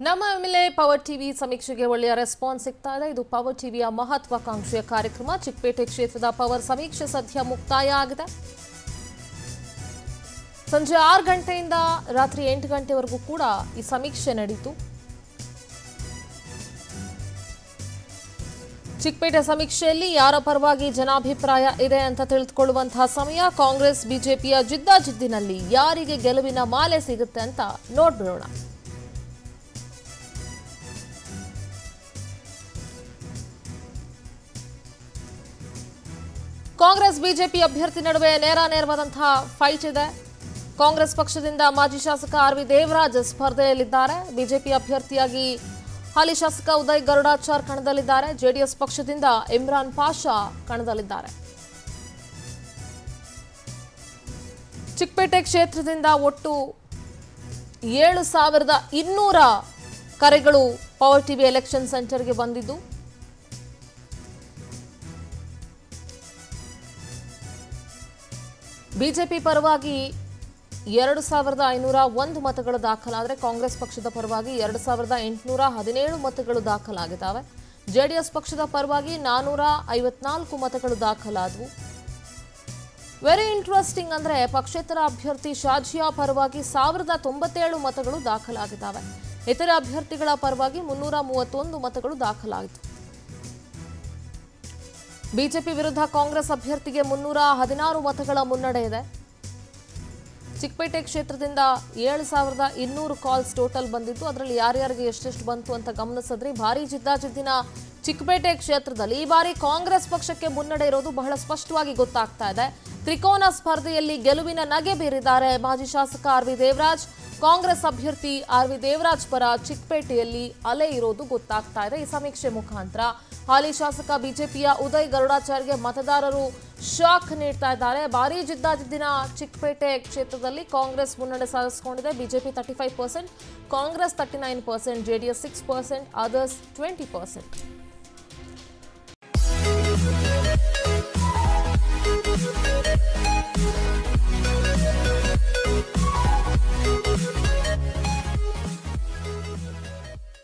ನಮ್ಮ ಮೇಲೆ power TV ಸಮೀಕ್ಷೆಗೆ ಒಳ್ಳೆಯ ರೆಸ್ಪಾನ್ಸ್ ಸಿಗ್ತಾ ಇದೆ ಇದು ಪವರ್ ಟಿವಿಯ ಮಹತ್ವಾಕಾಂಕ್ಷೆಯ ಕಾರ್ಯಕ್ರಮ ಚಿಕ್ಕಪೇಟೆ ಕ್ಷೇತ್ರದ ಪವರ್ ಸಮೀಕ್ಷೆ ಸದ್ಯ ಮುಕ್ತಾಯ ಆಗಿದೆ ಸಂಜೆ ಆರು ಗಂಟೆಯಿಂದ ರಾತ್ರಿ ಎಂಟು ಗಂಟೆವರೆಗೂ ಕೂಡ ಈ ಸಮೀಕ್ಷೆ ನಡೀತು ಚಿಕ್ಕಪೇಟೆ ಸಮೀಕ್ಷೆಯಲ್ಲಿ ಯಾರ ಪರವಾಗಿ ಜನಾಭಿಪ್ರಾಯ ಇದೆ ಅಂತ ತಿಳಿದುಕೊಳ್ಳುವಂತಹ ಸಮಯ ಕಾಂಗ್ರೆಸ್ ಬಿಜೆಪಿಯ ಜಿದ್ದಾಜಿದ್ದಿನಲ್ಲಿ ಯಾರಿಗೆ ಗೆಲುವಿನ ಮಾಲೆ ಸಿಗುತ್ತೆ ಅಂತ ನೋಡ್ಬಿಡೋಣ ಕಾಂಗ್ರೆಸ್ ಬಿಜೆಪಿ ಅಭ್ಯರ್ಥಿ ನಡುವೆ ನೇರ ನೇರವಾದಂತಹ ಫೈಟ್ ಇದೆ ಕಾಂಗ್ರೆಸ್ ಪಕ್ಷದಿಂದ ಮಾಜಿ ಶಾಸಕ ಆರ್ ವಿ ದೇವರಾಜ್ ಸ್ಪರ್ಧೆಯಲ್ಲಿದ್ದಾರೆ ಬಿಜೆಪಿ ಅಭ್ಯರ್ಥಿಯಾಗಿ ಹಾಲಿ ಶಾಸಕ ಉದಯ್ ಗರುಡಾಚಾರ್ ಕಣದಲ್ಲಿದ್ದಾರೆ ಜೆಡಿಎಸ್ ಪಕ್ಷದಿಂದ ಇಮ್ರಾನ್ ಪಾಷಾ ಕಣದಲ್ಲಿದ್ದಾರೆ ಚಿಕ್ಕಪೇಟೆ ಕ್ಷೇತ್ರದಿಂದ ಒಟ್ಟು ಏಳು ಸಾವಿರದ ಇನ್ನೂರ ಕರೆಗಳು ಪವರ್ ಟಿವಿ ಎಲೆಕ್ಷನ್ ಸೆಂಟರ್ಗೆ ಬಂದಿದ್ದು ಬಿಜೆಪಿ ಪರವಾಗಿ ಎರಡು ಸಾವಿರದ ಐನೂರ ಒಂದು ಮತಗಳು ದಾಖಲಾದರೆ ಕಾಂಗ್ರೆಸ್ ಪಕ್ಷದ ಪರವಾಗಿ ಎರಡು ಸಾವಿರದ ಎಂಟುನೂರ ಹದಿನೇಳು ಮತಗಳು ದಾಖಲಾಗಿದ್ದಾವೆ ಜೆಡಿಎಸ್ ಪಕ್ಷದ ಪರವಾಗಿ ನಾನೂರ ಐವತ್ನಾಲ್ಕು ಮತಗಳು ದಾಖಲಾದವು ವೆರಿ ಇಂಟ್ರೆಸ್ಟಿಂಗ್ ಅಂದ್ರೆ ಪಕ್ಷೇತರ ಅಭ್ಯರ್ಥಿ ಶಾಜಿಯಾ ಪರವಾಗಿ ಸಾವಿರದ ತೊಂಬತ್ತೇಳು ಮತಗಳು ದಾಖಲಾಗಿದ್ದಾವೆ ಇತರ ಅಭ್ಯರ್ಥಿಗಳ ಪರವಾಗಿ ಮುನ್ನೂರ ಮೂವತ್ತೊಂದು ಮತಗಳು ದಾಖಲಾಯಿತು ಬಿಜೆಪಿ ವಿರುದ್ಧ ಕಾಂಗ್ರೆಸ್ ಅಭ್ಯರ್ಥಿಗೆ ಮುನ್ನೂರ ಹದಿನಾರು ಮತಗಳ ಮುನ್ನಡೆ ಇದೆ ಚಿಕ್ಕಪೇಟೆ ಕ್ಷೇತ್ರದಿಂದ ಏಳು ಸಾವಿರದ ಇನ್ನೂರು ಕಾಲ್ಸ್ ಟೋಟಲ್ ಬಂದಿದ್ದು ಅದರಲ್ಲಿ ಯಾರ್ಯಾರಿಗೆ ಎಷ್ಟೆಷ್ಟು ಬಂತು ಅಂತ ಗಮನಿಸಿದ್ರೆ ಭಾರಿ ಜಿದ್ದಾಜಿದ್ದಿನ ಚಿಕ್ಕಪೇಟೆ ಕ್ಷೇತ್ರದಲ್ಲಿ ಈ ಬಾರಿ ಕಾಂಗ್ರೆಸ್ ಪಕ್ಷಕ್ಕೆ ಮುನ್ನಡೆ ಇರೋದು ಬಹಳ ಸ್ಪಷ್ಟವಾಗಿ ಗೊತ್ತಾಗ್ತಾ ಇದೆ ತ್ರಿಕೋನ ಸ್ಪರ್ಧೆಯಲ್ಲಿ ಗೆಲುವಿನ ನಗೆ ಬೀರಿದ್ದಾರೆ ಮಾಜಿ ಶಾಸಕ ಆರ್ ವಿ ದೇವರಾಜ್ ಕಾಂಗ್ರೆಸ್ ಅಭ್ಯರ್ಥಿ ಆರ್ ವಿ ದೇವರಾಜ್ ಪರ ಚಿಕ್ಕಪೇಟೆಯಲ್ಲಿ ಅಲೆ ಇರೋದು ಗೊತ್ತಾಗ್ತಾ ಇದೆ ಈ ಸಮೀಕ್ಷೆ ಮುಖಾಂತರ ಹಾಲಿ ಶಾಸಕ ಬಿಜೆಪಿಯ ಉದಯ್ ಗರುಡಾಚಾರ್ಗೆ ಮತದಾರರು ಶಾಕ್ ನೀಡ್ತಾ ಇದ್ದಾರೆ ಭಾರಿ ಜಿದ್ದಾಜಿದ್ದಿನ ಚಿಕ್ಕಪೇಟೆ ಕ್ಷೇತ್ರದಲ್ಲಿ ಕಾಂಗ್ರೆಸ್ ಮುನ್ನಡೆ ಸಾಧಿಸಿಕೊಂಡಿದೆ BJP thirty five percent Congress thirty nine percent JDS six percent others twenty percent